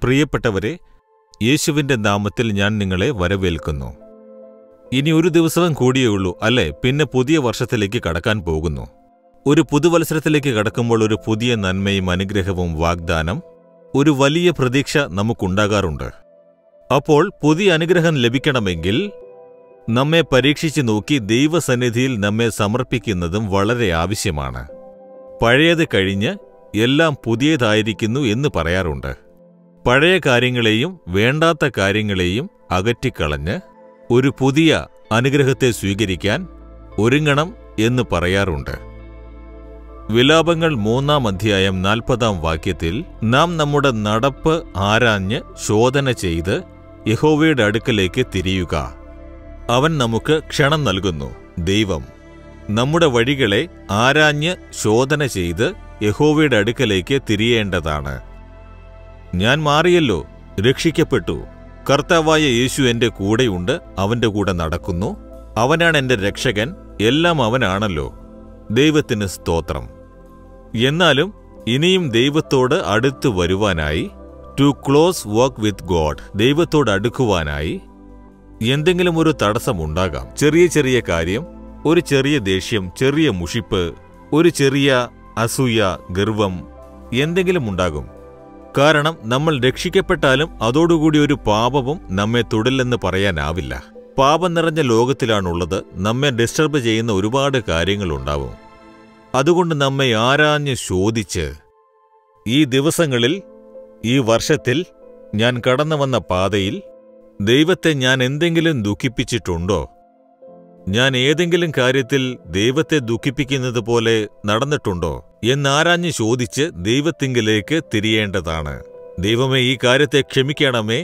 പ്രിയപ്പെട്ടവരെ യേശുവിന്റെ നാമത്തിൽ ഞാൻ നിങ്ങളെ വരവേൽക്കുന്നു ഇനി ഒരു ദിവസവും കൂടിയേ ഉള്ളൂ അല്ലേ പിന്നെ പുതിയ വർഷത്തിലേക്ക് കടക്കാൻ പോകുന്നു ഒരു പുതുവത്സരത്തിലേക്ക് കടക്കുമ്പോൾ ഒരു പുതിയ നന്മയും അനുഗ്രഹവും വാഗ്ദാനം ഒരു വലിയ പ്രതീക്ഷ നമുക്കുണ്ടാകാറുണ്ട് അപ്പോൾ പുതിയ അനുഗ്രഹം ലഭിക്കണമെങ്കിൽ നമ്മെ പരീക്ഷിച്ചു നോക്കി ദൈവസന്നിധിയിൽ നമ്മെ സമർപ്പിക്കുന്നതും വളരെ ആവശ്യമാണ് പഴയത് കഴിഞ്ഞ് എല്ലാം പുതിയതായിരിക്കുന്നു എന്ന് പറയാറുണ്ട് പഴയ കാര്യങ്ങളെയും വേണ്ടാത്ത കാര്യങ്ങളെയും അകറ്റിക്കളഞ്ഞ് ഒരു പുതിയ അനുഗ്രഹത്തെ സ്വീകരിക്കാൻ ഒരുങ്ങണം എന്ന് പറയാറുണ്ട് വിലാപങ്ങൾ മൂന്നാം അധ്യായം നാൽപ്പതാം വാക്യത്തിൽ നാം നമ്മുടെ നടപ്പ് ആരാഞ്ഞ് ശോധന ചെയ്ത് യഹോവയുടെ അടുക്കലേക്ക് തിരിയുക അവൻ നമുക്ക് ക്ഷണം നൽകുന്നു ദൈവം നമ്മുടെ വഴികളെ ആരാഞ്ഞ് ശോധന ചെയ്ത് യഹോവയുടെ അടുക്കലേക്ക് തിരിയേണ്ടതാണ് ഞാൻ മാറിയല്ലോ രക്ഷിക്കപ്പെട്ടു കർത്താവായ യേശു എന്റെ കൂടെയുണ്ട് അവന്റെ കൂടെ നടക്കുന്നു അവനാണ് എന്റെ രക്ഷകൻ എല്ലാം അവനാണല്ലോ ദൈവത്തിന് സ്തോത്രം എന്നാലും ഇനിയും ദൈവത്തോട് അടുത്തു വരുവാനായി to close walk with God ദൈവത്തോട് അടുക്കുവാനായി എന്തെങ്കിലും ഒരു തടസ്സമുണ്ടാകാം ചെറിയ ചെറിയ കാര്യം ഒരു ചെറിയ ദേഷ്യം ചെറിയ മുഷിപ്പ് ഒരു ചെറിയ അസൂയ ഗർവം എന്തെങ്കിലും ഉണ്ടാകും കാരണം നമ്മൾ രക്ഷിക്കപ്പെട്ടാലും അതോടുകൂടി ഒരു പാപവും നമ്മെ തൊടില്ലെന്ന് പറയാനാവില്ല പാപം നിറഞ്ഞ ലോകത്തിലാണുള്ളത് നമ്മെ ഡിസ്റ്റർബ് ചെയ്യുന്ന ഒരുപാട് കാര്യങ്ങളുണ്ടാവും അതുകൊണ്ട് നമ്മെ ആരാഞ്ഞ് ശോധിച്ച് ഈ ദിവസങ്ങളിൽ ഈ വർഷത്തിൽ ഞാൻ കടന്നു വന്ന പാതയിൽ ദൈവത്തെ ഞാൻ എന്തെങ്കിലും ദുഃഖിപ്പിച്ചിട്ടുണ്ടോ ഞാൻ ഏതെങ്കിലും കാര്യത്തിൽ ദൈവത്തെ ദുഃഖിപ്പിക്കുന്നത് പോലെ നടന്നിട്ടുണ്ടോ എന്നാരാഞ്ഞ് ചോദിച്ച് ദൈവത്തിങ്കിലേക്ക് തിരിയേണ്ടതാണ് ദൈവമേ ഈ കാര്യത്തെ ക്ഷമിക്കണമേ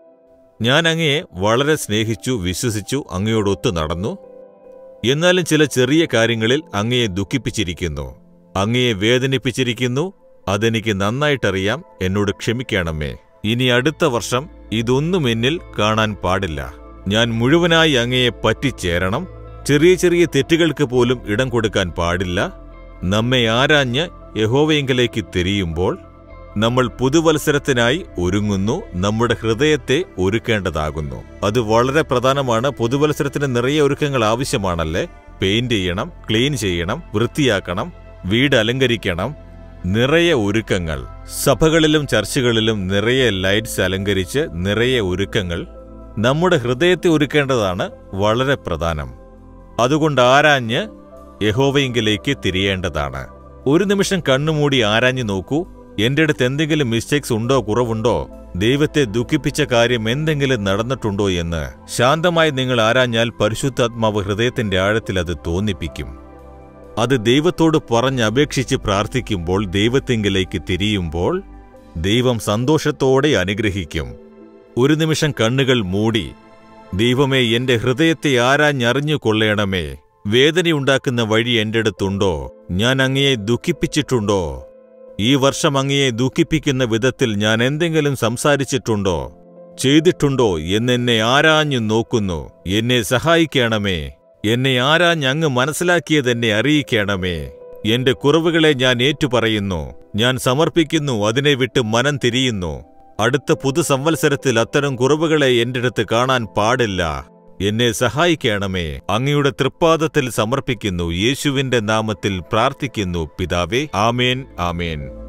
ഞാൻ അങ്ങയെ വളരെ സ്നേഹിച്ചു വിശ്വസിച്ചു അങ്ങയോടൊത്തു നടന്നു എന്നാലും ചില ചെറിയ കാര്യങ്ങളിൽ അങ്ങയെ ദുഃഖിപ്പിച്ചിരിക്കുന്നു അങ്ങയെ വേദനിപ്പിച്ചിരിക്കുന്നു അതെനിക്ക് നന്നായിട്ടറിയാം എന്നോട് ക്ഷമിക്കണമേ ഇനി അടുത്ത വർഷം ഇതൊന്നും എന്നിൽ കാണാൻ പാടില്ല ഞാൻ മുഴുവനായി അങ്ങയെ പറ്റിച്ചേരണം ചെറിയ ചെറിയ തെറ്റുകൾക്ക് പോലും ഇടം കൊടുക്കാൻ പാടില്ല നമ്മെ ആരാഞ്ഞ് യഹോവയെങ്കിലേക്ക് തിരിയുമ്പോൾ നമ്മൾ പുതുവത്സരത്തിനായി ഒരുങ്ങുന്നു നമ്മുടെ ഹൃദയത്തെ ഒരുക്കേണ്ടതാകുന്നു അത് വളരെ പ്രധാനമാണ് പുതുവത്സരത്തിന് നിറയെ ഒരുക്കങ്ങൾ ആവശ്യമാണല്ലേ പെയിന്റ് ചെയ്യണം ക്ലീൻ ചെയ്യണം വൃത്തിയാക്കണം വീട് അലങ്കരിക്കണം നിറയെ ഒരുക്കങ്ങൾ സഭകളിലും ചർച്ചുകളിലും നിറയെ ലൈറ്റ്സ് അലങ്കരിച്ച് നിറയെ ഒരുക്കങ്ങൾ നമ്മുടെ ഹൃദയത്തെ ഒരുക്കേണ്ടതാണ് വളരെ പ്രധാനം അതുകൊണ്ട് ആരാഞ്ഞ് യഹോവയെങ്കിലേക്ക് തിരിയേണ്ടതാണ് ഒരു നിമിഷം കണ്ണുമൂടി ആരാഞ്ഞു നോക്കൂ എന്റെ അടുത്ത് എന്തെങ്കിലും മിസ്റ്റേക്സ് ഉണ്ടോ കുറവുണ്ടോ ദൈവത്തെ ദുഃഖിപ്പിച്ച കാര്യം എന്തെങ്കിലും നടന്നിട്ടുണ്ടോ എന്ന് ശാന്തമായി നിങ്ങൾ ആരാഞ്ഞാൽ പരിശുദ്ധാത്മാവ് ഹൃദയത്തിന്റെ ആഴത്തിൽ അത് തോന്നിപ്പിക്കും അത് ദൈവത്തോട് പറഞ്ഞപേക്ഷിച്ച് പ്രാർത്ഥിക്കുമ്പോൾ ദൈവത്തിങ്കിലേക്ക് തിരിയുമ്പോൾ ദൈവം സന്തോഷത്തോടെ അനുഗ്രഹിക്കും ഒരു നിമിഷം കണ്ണുകൾ മൂടി ദൈവമേ എന്റെ ഹൃദയത്തെ ആരാഞ്ഞറിഞ്ഞു കൊള്ളേണമേ വേദനയുണ്ടാക്കുന്ന വഴി എന്റെ അടുത്തുണ്ടോ ഞാൻ അങ്ങയെ ദുഃഖിപ്പിച്ചിട്ടുണ്ടോ ഈ വർഷം അങ്ങയെ ദുഃഖിപ്പിക്കുന്ന വിധത്തിൽ ഞാൻ എന്തെങ്കിലും സംസാരിച്ചിട്ടുണ്ടോ ചെയ്തിട്ടുണ്ടോ എന്നെന്നെ ആരാഞ്ഞു നോക്കുന്നു എന്നെ സഹായിക്കണമേ എന്നെ ആരാഞ്ഞങ്ങ് മനസ്സിലാക്കിയതെന്നെ അറിയിക്കണമേ എന്റെ കുറവുകളെ ഞാൻ ഏറ്റുപറയുന്നു ഞാൻ സമർപ്പിക്കുന്നു അതിനെ വിട്ട് മനം തിരിയുന്നു അടുത്ത പുതുസംവത്സരത്തിൽ അത്തരം കുറവുകളെ എന്റെ അടുത്ത് കാണാൻ പാടില്ല എന്നെ സഹായിക്കണമേ അങ്ങയുടെ തൃപ്പാദത്തിൽ സമർപ്പിക്കുന്നു യേശുവിന്റെ നാമത്തിൽ പ്രാർത്ഥിക്കുന്നു പിതാവേ ആമേൻ ആമേൻ